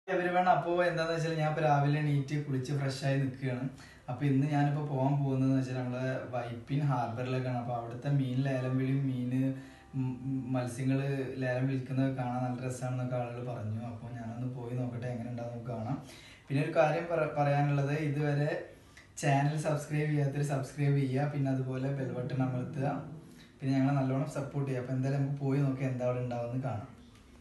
everyone അപ്പോൾ എന്താന്ന് വെച്ചാൽ ഞാൻ ഇപ്പോൾ രാവിലെ എണീറ്റ് കുളിച്ച് ഫ്രഷ് ആയി നിൽക്കുകയാണ് അപ്പോൾ ഇന്ന് ഞാനിപ്പോൾ പോകാൻ പോകുന്നതെന്ന് വെച്ചാൽ നമ്മളെ വൈപ്പിൻ ഹാർബറിലേക്കാണ് അപ്പോൾ അവിടുത്തെ മീൻ ലേലം വിളിയും മീൻ മത്സ്യങ്ങൾ ലേലം വിൽക്കുന്നത് കാണാൻ നല്ല രസമാണെന്നൊക്കെ ആളുകൾ പറഞ്ഞു അപ്പോൾ ഞാനൊന്ന് പോയി നോക്കട്ടെ എങ്ങനെ ഉണ്ടാവും നമുക്ക് കാണാം പിന്നെ ഒരു കാര്യം പറ- പറയാനുള്ളത് ഇതുവരെ ചാനൽ സബ്സ്ക്രൈബ് ചെയ്യാത്തൊരു സബ്സ്ക്രൈബ് ചെയ്യുക പിന്നെ അതുപോലെ ബെൽ ബട്ടൺ അമർത്തുക പിന്നെ ഞങ്ങളെ നല്ലോണം സപ്പോർട്ട് ചെയ്യുക അപ്പോൾ എന്തായാലും നമുക്ക് പോയി നോക്കി എന്താ അവിടെ ഉണ്ടാവുമെന്ന് കാണാം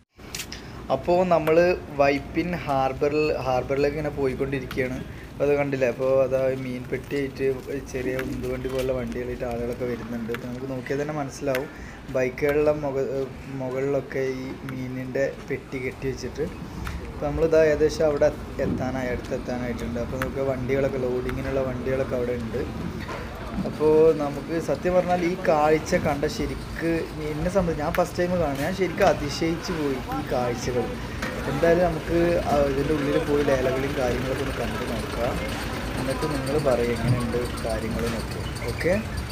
അപ്പോൾ നമ്മൾ വൈപ്പിൻ ഹാർബറിൽ ഹാർബറിലേക്ക് ഇങ്ങനെ പോയിക്കൊണ്ടിരിക്കുകയാണ് അപ്പോൾ അത് കണ്ടില്ലേ അപ്പോൾ അതാ മീൻ പെട്ടിയായിട്ട് ചെറിയ ഉന്തുവണ്ടി പോലുള്ള വണ്ടികളായിട്ട് ആളുകളൊക്കെ വരുന്നുണ്ട് അപ്പോൾ നമുക്ക് നോക്കിയാൽ തന്നെ മനസ്സിലാവും ബൈക്കുകളുടെ മുക മുകളിലൊക്കെ ഈ മീനിൻ്റെ പെട്ടി കെട്ടി വെച്ചിട്ട് അപ്പോൾ നമ്മളിതാ ഏകദേശം അവിടെ എത്താനായി അടുത്തെത്താനായിട്ടുണ്ട് അപ്പോൾ നമുക്ക് വണ്ടികളൊക്കെ ലോഡിങ്ങിനുള്ള വണ്ടികളൊക്കെ അവിടെ ഉണ്ട് അപ്പോൾ നമുക്ക് സത്യം പറഞ്ഞാൽ ഈ കാഴ്ച കണ്ട ശരിക്ക് എന്നെ സംബന്ധിച്ച് ഞാൻ ഫസ്റ്റ് ടൈം കാണും ഞാൻ ശരിക്കും അതിശയിച്ച് പോയി ഈ കാഴ്ചകൾ എന്തായാലും നമുക്ക് ആ ഇതിൻ്റെ ഉള്ളിൽ പോയി ലേലകളും കാര്യങ്ങളൊക്കെ ഒന്ന് കണ്ടു നോക്കാം എന്നിട്ട് നിങ്ങൾ പറയും എങ്ങനെയുണ്ട് കാര്യങ്ങളെന്നൊക്കെ ഓക്കെ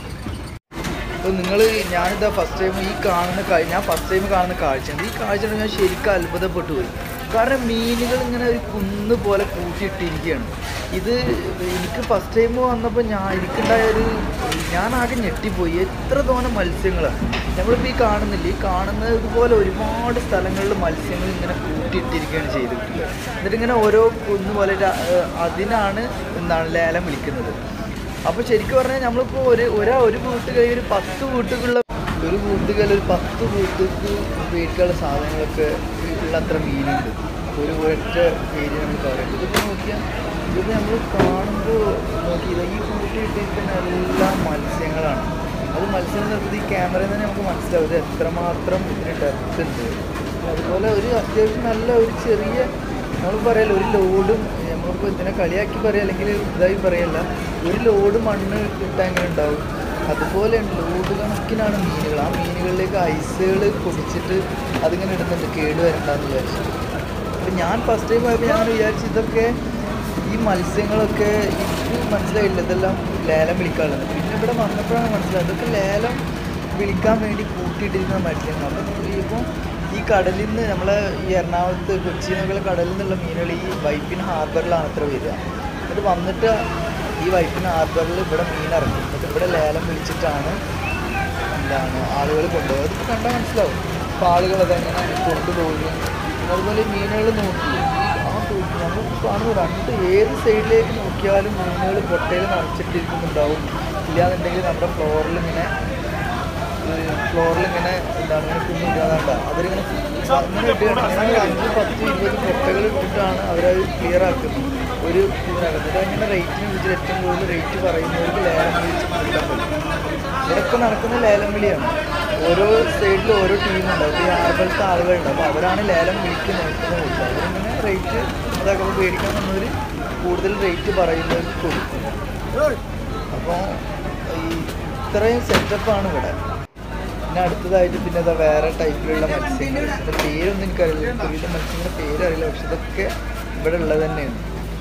അപ്പോൾ നിങ്ങൾ ഞാനിതാ ഫസ്റ്റ് ടൈം ഈ കാണുന്ന കാഴ്ച ഞാൻ ഫസ്റ്റ് ടൈം കാണുന്ന കാഴ്ചയുണ്ട് ഈ കാഴ്ച കണ്ട് ഞാൻ ശരിക്കും അത്ഭുതപ്പെട്ടു പോയി കാരണം മീനുകൾ ഇങ്ങനെ ഒരു കുന്ന് പോലെ കൂട്ടിയിട്ടിരിക്കുകയാണ് ഇത് എനിക്ക് ഫസ്റ്റ് ടൈം വന്നപ്പോൾ ഞാൻ എനിക്കുണ്ടായ ഒരു ഞാൻ ആകെ ഞെട്ടിപ്പോയി എത്ര തോനെ മത്സ്യങ്ങളാണ് നമ്മളിപ്പോൾ ഈ കാണുന്നില്ല ഈ കാണുന്നത് പോലെ ഒരുപാട് സ്ഥലങ്ങളിൽ മത്സ്യങ്ങൾ ഇങ്ങനെ കൂട്ടിയിട്ടിരിക്കുകയാണ് ചെയ്തിട്ടുള്ളത് എന്നിട്ട് ഇങ്ങനെ ഓരോ കുന്ന് പോലെ ര- അതിനാണ് എന്താണ് ലേലം വിളിക്കുന്നത് അപ്പോൾ ശരിക്കും പറഞ്ഞാൽ നമ്മളിപ്പോൾ ഒരു ഒരാ ഒരു വീട്ടുകളിൽ ഒരു പത്ത് വീട്ടുകളുള്ള ഒരു വീട്ടുകളിൽ ഒരു പത്ത് വീട്ടുക്ക് ഉപയോഗിക്കാനുള്ള സാധനങ്ങളൊക്കെ ഉള്ള അത്ര മീനുണ്ട് ഒരു ഒരൊറ്റ ഏരിയ നമ്മൾ പറയുന്നത് ഇതിപ്പോൾ നോക്കിയാൽ ഇത് നമ്മൾ കാണുമ്പോൾ നോക്കി ഇതാ ഈ കൂട്ടിയിട്ടിരിക്കുന്ന എല്ലാ മത്സ്യങ്ങളാണ് അത് മത്സ്യം നിർത്തി ഈ ക്യാമറയിൽ തന്നെ നമുക്ക് മനസ്സിലാവും ഇത് എത്രമാത്രം ഇതിന് ഡെപ്ത് ഉണ്ട് അതുപോലെ ഒരു അത്യാവശ്യം നല്ല ഒരു ചെറിയ നമ്മൾ പറയല്ല ഒരു ലോഡും നമ്മളിപ്പോൾ ഇതിനെ കളിയാക്കി പറയാം അല്ലെങ്കിൽ ഇതായി പറയല്ല ഒരു ലോഡ് മണ്ണ് കിട്ടാൻ എങ്ങനെ ഉണ്ടാവും അതുപോലെ ലോഡ് കണക്കിനാണ് മീനുകൾ ആ മീനുകളിലേക്ക് ഐസുകൾ പൊടിച്ചിട്ട് അതിങ്ങനെ ഇടുന്നുണ്ട് കേട് വരണ്ടെന്ന് വിചാരിച്ചു അപ്പം ഞാൻ ഫസ്റ്റ് ടൈം പോയപ്പോൾ ഞാൻ വിചാരിച്ചു ഇതൊക്കെ ഈ മത്സ്യങ്ങളൊക്കെ എനിക്ക് മനസ്സിലായില്ല ഇതെല്ലാം ലേലം വിളിക്കാനുള്ളത് പിന്നെ ഇവിടെ വന്നപ്പോഴാണ് മനസ്സിലായത് ഇതൊക്കെ ലേലം വിളിക്കാൻ വേണ്ടി കൂട്ടിയിട്ടിരിക്കുന്ന മത്സ്യങ്ങൾ അപ്പം ഇപ്പോൾ ഈ കടലിൽ നിന്ന് നമ്മളെ ഈ എറണാകുളത്ത് കൊച്ചി എന്നൊക്കെ കടലിൽ നിന്നുള്ള മീനുകൾ ഈ വൈപ്പിൻ ഹാർബറിലാണ് അത്ര വരിക എന്നിട്ട് വന്നിട്ട് ഈ വൈപ്പിൻ ഹാർബറിൽ ഇവിടെ മീൻ ഇറങ്ങും എന്നിട്ട് ഇവിടെ ലേലം വിളിച്ചിട്ടാണ് എന്താണ് ആളുകൾ കൊണ്ടുപോകുക അതിപ്പോൾ കണ്ടാൽ മനസ്സിലാവും അപ്പോൾ ആളുകൾ അതെങ്ങനെ കൊണ്ടുപോകും പിന്നെ അതുപോലെ ഈ മീനുകൾ നോക്കി ഈ ആ തു- നമ്മൾ കാണുന്ന രണ്ട് ഏത് സൈഡിലേക്ക് നോക്കിയാലും മീനുകൾ പൊട്ടയിൽ നിറച്ചിട്ടിരിക്കുന്നുണ്ടാവും ഇല്ലാന്നുണ്ടെങ്കിൽ നമ്മുടെ ഫ്ലോറിൽ ഇങ്ങനെ ഫ്ലോറിൽ ഇങ്ങനെ എന്താണ് ഇങ്ങനെ കുഞ്ഞില്ലാതാണ്ട അവരിങ്ങനെ അങ്ങനെ ഇട്ടുകയാണ് അങ്ങനെ ഒരു അഞ്ച് പത്ത് ഇരുപത് കൊട്ടകൾ ഇട്ടിട്ടാണ് അവരത് ക്ലിയർ ആക്കുന്നത് ഒരു ഇതിനകത്ത് ഇത് അങ്ങനെ റേറ്റിനെ കുറിച്ച് ഏറ്റവും കൂടുതൽ റേറ്റ് പറയുന്നവർക്ക് ലേലം വിളിച്ച് കൊടുക്കാൻ പറ്റും ഇവിടെയൊക്കെ നടക്കുന്ന ലേലം വിളിയാണ് ഓരോ സൈഡിൽ ഓരോ ടീമുണ്ട് അപ്പോൾ ഈ ആറുപോലത്തെ ആളുകളുണ്ട് അപ്പോൾ അവരാണ് ലേലം വിളിക്ക് നോക്കുന്നത് കൊടുക്കുക അവരിങ്ങനെ റേറ്റ് അതൊക്കെ മേടിക്കാൻ വന്നവർ കൂടുതൽ റേറ്റ് പറയുന്നവർക്ക് കൊടുക്കും അപ്പോൾ ഈ ഇത്രയും സെറ്റപ്പാണ് ഇവിടെ പിന്നെ അടുത്തതായിട്ട് പിന്നെ ഇതാ വേറെ ടൈപ്പിലുള്ള മത്സ്യങ്ങൾ ഇതിൻ്റെ പേരൊന്നും എനിക്കറിയില്ല ഒരുവിധ മത്സ്യങ്ങളുടെ പേരറിയില്ല പക്ഷെ ഇതൊക്കെ ഇവിടെ ഉള്ളത് തന്നെയാണ്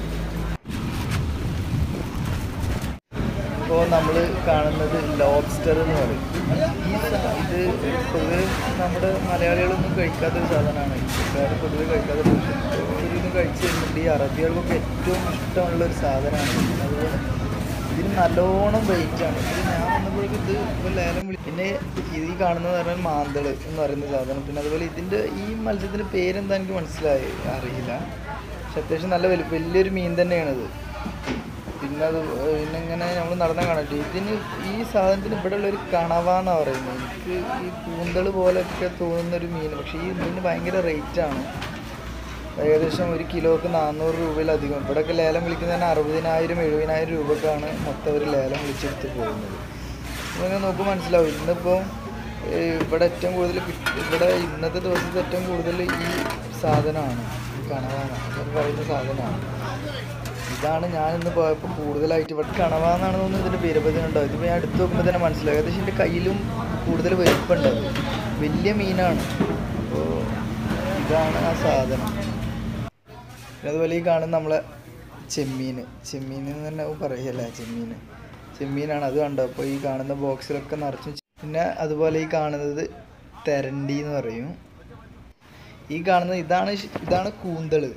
ഇപ്പോൾ നമ്മൾ കാണുന്നത് ലോബ്സ്റ്റർ എന്ന് പറയും ഈ സാ- ഇത് പൊതുവെ നമ്മുടെ മലയാളികളൊന്നും കഴിക്കാത്തൊരു സാധനമാണ് ഇന്ത്യക്കാർ പൊതുവെ കഴിക്കാത്ത ഒരുവിധം കഴിച്ച് കഴിഞ്ഞിട്ട് ഈ അറബികൾക്കൊക്കെ ഏറ്റവും ഇഷ്ടമുള്ള ഒരു സാധനമാണ് അതുപോലെ ഇതിന് നല്ലോണം വെയിറ്റ് ആണ് ഇത് ഞാൻ വന്നപ്പോഴേക്കും ഇത് ഇപ്പോൾ ലേലം വിളി പിന്നെ ഇത് ഈ കാണുന്നത് പറഞ്ഞാൽ മാന്തൾ എന്ന് പറയുന്ന സാധനം പിന്നെ അതുപോലെ ഇതിൻ്റെ ഈ മത്സ്യത്തിൻ്റെ പേരെന്താ എനിക്ക് മനസ്സിലായി അറിയില്ല പക്ഷെ അത്യാവശ്യം നല്ല വലിയ വലിയൊരു മീൻ തന്നെയാണിത് പിന്നെ അത് പിന്നെ ഇങ്ങനെ നമ്മൾ നടന്ന കാണട്ടെ ഇതിന് ഈ സാധനത്തിന് ഇവിടെ ഉള്ളൊരു കണവാന്നാണ് പറയുന്നത് എനിക്ക് ഈ കൂന്തൾ പോലെയൊക്കെ തോന്നുന്ന ഒരു മീൻ പക്ഷേ ഈ മീനിന് ഭയങ്കര റേറ്റാണ് ഏകദേശം ഒരു കിലോക്ക് നാനൂറ് രൂപയിലധികം ഇവിടെയൊക്കെ ലേലം വിളിക്കുന്നതിന് അറുപതിനായിരം എഴുപതിനായിരം രൂപക്കാണ് മൊത്തം ഒരു ലേലം വിളിച്ചെടുത്ത് പോകുന്നത് അപ്പോൾ ഇങ്ങനെ നോക്കുമ്പോൾ മനസ്സിലാവും ഇന്നിപ്പോൾ ഏഹ്, ഇവിടെ ഏറ്റവും കൂടുതൽ കിട്ട ഇവിടെ ഇന്നത്തെ ദിവസത്തെ ഏറ്റവും കൂടുതൽ ഈ സാധനമാണ് ഈ കണവാണ് എന്ന് പറയുന്ന സാധനമാണ് ഇതാണ് ഞാൻ ഇന്ന് പോയപ്പോൾ കൂടുതലായിട്ട് ഇവിടെ കണവാന്നാണ് തോന്നുന്നു ഇതിൻ്റെ പേരപ്പതിനുണ്ടോ ഇതിപ്പോൾ ഞാൻ എടുത്ത് നോക്കുമ്പോൾ തന്നെ മനസ്സിലായി ഏകദേശം എൻ്റെ കയ്യിലും കൂടുതൽ വലിപ്പമുണ്ട് അത് വലിയ മീനാണ് അപ്പോൾ ഇതാണ് ആ സാധനം പിന്നെ അതുപോലെ ഈ കാണുന്ന നമ്മളെ ചെമ്മീൻ ചെമ്മീൻ എന്ന് തന്നെ പറയല്ലേ ചെമ്മീൻ ചെമ്മീനാണ് അത് കണ്ടോ അപ്പോൾ ഈ കാണുന്ന ബോക്സിലൊക്കെ നിറച്ചും ചെ- പിന്നെ അതുപോലെ ഈ കാണുന്നത് തെരണ്ടി എന്ന് പറയും ഈ കാണുന്നത് ഇതാണ് ശ- ഇതാണ് കൂന്തൾ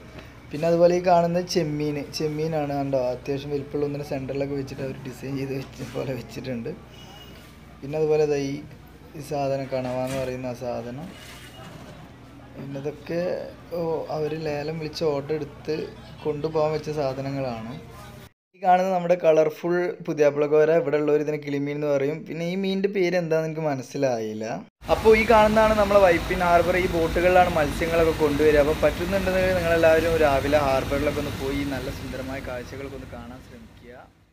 പിന്നെ അതുപോലെ ഈ കാണുന്നത് ചെമ്മീൻ ചെമ്മീനാണ് കണ്ടോ അത്യാവശ്യം വലിപ്പമുള്ള ഒന്നിന് സെൻറ്ററിലൊക്കെ വെച്ചിട്ട് അവർ ഡിസൈൻ ചെയ്ത് വെച്ച പോലെ വെച്ചിട്ടുണ്ട് പിന്നെ അതുപോലെ ദാ ഈ ഈ സാധനം കണവ എന്ന് പറയുന്ന ആ സാധനം പിന്നെ ഇതൊക്കെ അവർ ലേലം വിളിച്ച് ഓർഡർ എടുത്ത് കൊണ്ടുപോകാൻ വെച്ച സാധനങ്ങളാണ് ഈ കാണുന്നത് നമ്മുടെ കളർഫുൾ പുതിയാപ്പിളക്കോര ഇവിടെ ഉള്ളവർ ഇതിനെ കിളിമീൻ എന്ന് പറയും പിന്നെ ഈ മീനിൻ്റെ പേര് എന്താണെന്ന് എനിക്ക് മനസ്സിലായില്ല അപ്പോൾ ഈ കാണുന്നതാണ് നമ്മളെ വൈപ്പിൻ ഹാർബർ ഈ ബോട്ടുകളിലാണ് മത്സ്യങ്ങളൊക്കെ കൊണ്ടുവരിക അപ്പോൾ പറ്റുന്നുണ്ടെങ്കിൽ നിങ്ങളെല്ലാവരും രാവിലെ ഹാർബറിലൊക്കെ ഒന്ന് പോയി ഈ നല്ല സുന്ദരമായ കാഴ്ചകളൊക്കെ ഒന്ന് കാണാൻ ശ്രമിക്കുക